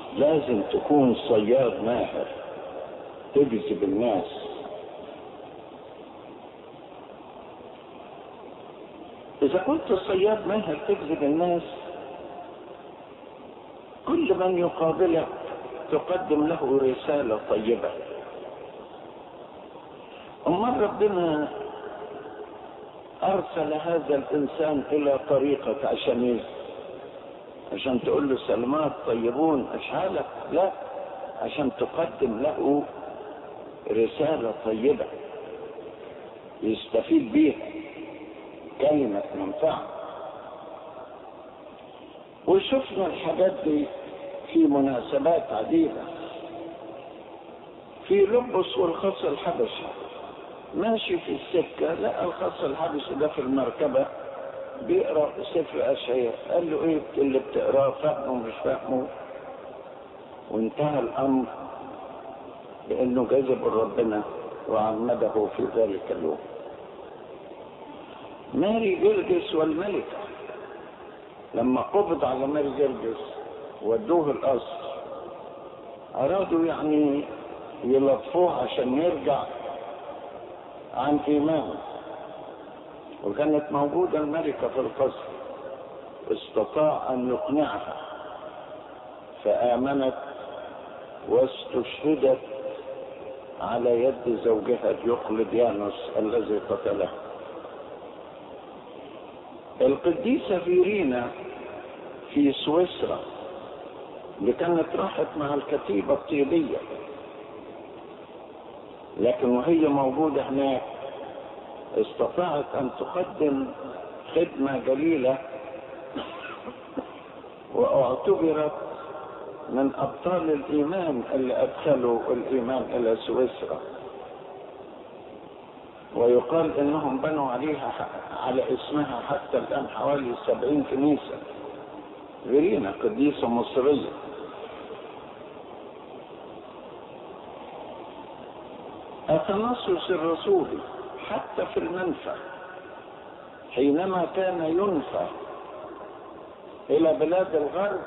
لازم تكون صياد ماهر تجذب الناس إذا كنت صياد ماهر تجذب الناس كل من يقابلك تقدم له رسالة طيبة أما ربنا أرسل هذا الإنسان إلى طريقك عشان إيه؟ عشان تقول له سلامات طيبون أشعالك لا عشان تقدم له رسالة طيبة يستفيد بيها كلمة منفعة وشفنا الحاجات دي في مناسبات عديدة في لبس والخص الحبشي ماشي في السكة لقى الخص الحبشي ده في المركبة بيقرأ سفر أشعياء قال له إيه اللي بتقراه فهمه مش فهمه وانتهى الأمر بأنه جذب ربنا وعمده في ذلك اليوم ماري جرجس والملكة لما قبض على ماري جرجس ودوه القصر أرادوا يعني يلطفوه عشان يرجع عن إيمانه وكانت موجودة الملكة في القصر استطاع أن يقنعها فآمنت واستشهدت على يد زوجها ديوقلديانوس الذي قتله القديسة فيرينا في سويسرا اللي كانت راحت مع الكتيبة الطيبية لكن وهي موجودة هناك استطاعت أن تقدم خدمة جليلة واعتبرت من أبطال الإيمان اللي أدخلوا الإيمان إلى سويسرا ويقال إنهم بنوا عليها على اسمها حتى الآن حوالي سبعين كنيسة فيرينا قديسة مصرية أتنصص الرسولي حتى في المنفى حينما كان ينفى إلى بلاد الغرب